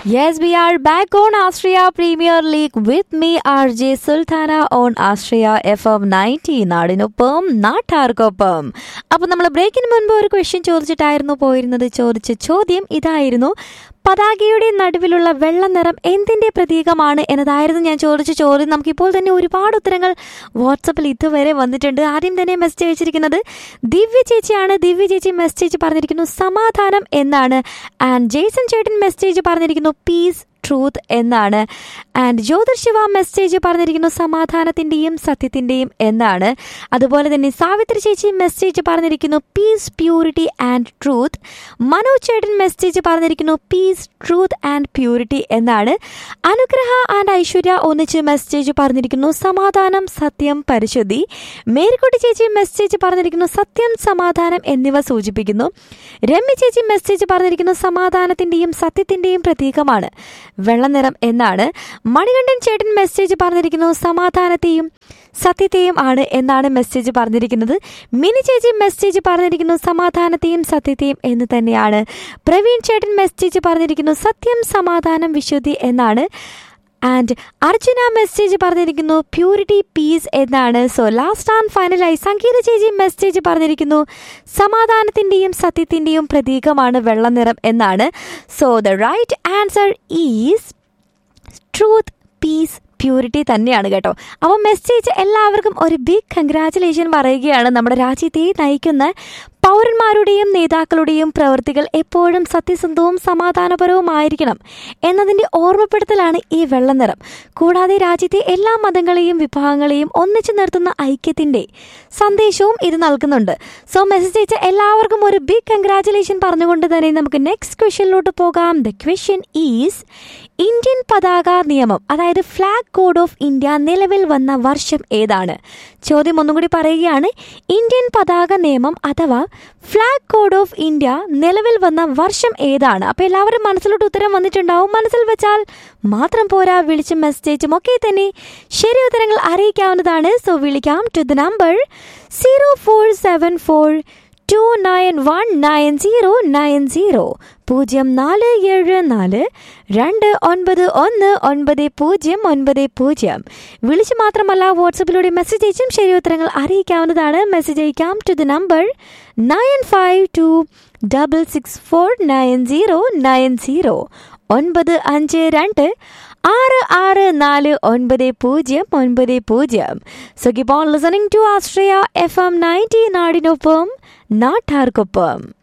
Yes, we are back on Austria Premier League with me, RJ Sultana on Austria FM 90 നാടിനൊപ്പം നാട്ടാർക്കൊപ്പം അപ്പൊ നമ്മൾ ബ്രേക്കിന് മുൻപ് ഒരു ക്വസ്റ്റ്യൻ ചോദിച്ചിട്ടായിരുന്നു പോയിരുന്നത് ചോദിച്ച ചോദ്യം ഇതായിരുന്നു പതാകയുടെ നടുവിലുള്ള വെള്ള നിറം എന്തിന്റെ പ്രതീകമാണ് എന്നതായിരുന്നു ഞാൻ ചോദിച്ച ചോദ്യം നമുക്കിപ്പോൾ തന്നെ ഒരുപാട് ഉത്തരങ്ങൾ വാട്സപ്പിൽ ഇതുവരെ വന്നിട്ടുണ്ട് ആദ്യം തന്നെ മെസ്സേജ് അയച്ചിരിക്കുന്നത് ദിവ്യ ചേച്ചിയാണ് ദിവ്യ ചേച്ചി മെസ്സേജ് പറഞ്ഞിരിക്കുന്നു സമാധാനം എന്നാണ് ആൻഡ് ജെയ്സൺ ചേട്ടൻ മെസ്സേജ് പറഞ്ഞിരിക്കുന്നു പീസ് ട്രൂത്ത് എന്നാണ് ആൻഡ് ജ്യോതിർ ശിവ മെസ്സേജ് പറഞ്ഞിരിക്കുന്നു സമാധാനത്തിൻ്റെയും സത്യത്തിൻ്റെയും എന്നാണ് അതുപോലെ തന്നെ സാവിത്രി ചേച്ചി മെസ്സേജ് പറഞ്ഞിരിക്കുന്നു peace purity and truth Manoj ചേട്ടൻ മെസ്സേജ് പറഞ്ഞിരിക്കുന്നു പീസ് ട്രൂത്ത് ആൻഡ് പ്യൂരിറ്റി എന്നാണ് അനുഗ്രഹ ആൻഡ് ഐശ്വര്യ ഒന്നിച്ച് മെസ്സേജ് പറഞ്ഞിരിക്കുന്നു സമാധാനം സത്യം പരിശുദ്ധി മേരിക്കുട്ടി ചേച്ചി മെസ്സേജ് പറഞ്ഞിരിക്കുന്നു സത്യം സമാധാനം എന്നിവ സൂചിപ്പിക്കുന്നു രമ്യ ചേച്ചി മെസ്സേജ് പറഞ്ഞിരിക്കുന്നു സമാധാനത്തിൻ്റെയും സത്യത്തിൻ്റെയും പ്രതീകമാണ് വെള്ളനിറം എന്നാണ് മണികണ്ഠൻ ചേട്ടൻ മെസ്സേജ് പറഞ്ഞിരിക്കുന്നു സമാധാനത്തെയും സത്യത്തെയും ആണ് എന്നാണ് മെസ്സേജ് പറഞ്ഞിരിക്കുന്നത് മിനി ചേച്ചി മെസ്സേജ് പറഞ്ഞിരിക്കുന്നു സമാധാനത്തെയും സത്യത്തെയും എന്ന് തന്നെയാണ് പ്രവീൺ ചേട്ടൻ മെസ്സേജ് പറഞ്ഞിരിക്കുന്നു സത്യം സമാധാനം വിശുദ്ധി എന്നാണ് ആൻഡ് അർജുന മെസ്സേജ് പറഞ്ഞിരിക്കുന്നു പ്യൂരിറ്റി പീസ് എന്നാണ് സോ ലാസ്റ്റ് ആൻഡ് ഫൈനലായി സംഗീത ചേച്ചി മെസ്സേജ് പറഞ്ഞിരിക്കുന്നു സമാധാനത്തിൻ്റെയും സത്യത്തിൻ്റെയും പ്രതീകമാണ് വെള്ളനിറം എന്നാണ് so the right answer is truth peace purity തന്നെയാണ് കേട്ടോ അപ്പോൾ മെസ്സേജ് എല്ലാവർക്കും ഒരു ബിഗ് കൺഗ്രാറ്റുലേഷൻ പറയുകയാണ് നമ്മുടെ രാജ്യത്തെ നയിക്കുന്ന പൗരന്മാരുടെയും നേതാക്കളുടെയും പ്രവൃത്തികൾ എപ്പോഴും സത്യസന്ധവും സമാധാനപരവുമായിരിക്കണം എന്നതിൻ്റെ ഓർമ്മപ്പെടുത്തലാണ് ഈ വെള്ളനിറം കൂടാതെ രാജ്യത്തെ എല്ലാ മതങ്ങളെയും വിഭാഗങ്ങളെയും ഒന്നിച്ചു നിർത്തുന്ന ഐക്യത്തിൻ്റെ സന്ദേശവും ഇത് നൽകുന്നുണ്ട് സോ മെസ്സേജ് അയച്ച എല്ലാവർക്കും ഒരു ബിഗ് കൺഗ്രാറ്റുലേഷൻ പറഞ്ഞുകൊണ്ട് തന്നെ നമുക്ക് നെക്സ്റ്റ് ക്വസ്റ്റ്യനിലോട്ട് പോകാം ദ ക്വസ്റ്റ്യൻ ഈസ് ഇന്ത്യൻ പതാക നിയമം അതായത് ഫ്ലാഗ് കോഡ് ഓഫ് ഇന്ത്യ നിലവിൽ വന്ന വർഷം ഏതാണ് ചോദ്യം ഒന്നും കൂടി പറയുകയാണ് ഇന്ത്യൻ പതാക നിയമം അഥവാ ഫ്ലാഗ് കോഡ് ഓഫ് ഇന്ത്യ നിലവിൽ വന്ന വർഷം ഏതാണ് അപ്പോൾ എല്ലാവരും മനസ്സിലോട്ട് ഉത്തരം വന്നിട്ടുണ്ടാവും മനസ്സിൽ വെച്ചാൽ മാത്രം പോരാ വിളിച്ചും മെസ്സേജും ഒക്കെ തന്നെ ശരി ഉത്തരങ്ങൾ അറിയിക്കാവുന്നതാണ് സോ വിളിക്കാം to the number zero four seven four two nine one nine zero nine zero പൂജ്യം നാല് ഏഴ് നാല് രണ്ട് ഒൻപത് ഒന്ന് ഒൻപത് പൂജ്യം ഒൻപത് പൂജ്യം വിളിച്ച് മാത്രമല്ല വാട്സപ്പിലൂടെ മെസ്സേജ് അയച്ചും ശരി ഉത്തരങ്ങൾ അറിയിക്കാവുന്നതാണ് മെസ്സേജ് അയക്കാം to the number nine five two double six four nine zero nine zero ഒൻപത് അഞ്ച് രണ്ട് ആറ് ആറ് നാല് ഒൻപത് പൂജ്യം ഒൻപത് പൂജ്യം so keep on listening to Austria F M ninety നാടിനൊപ്പം നാട്ടാർക്കൊപ്പം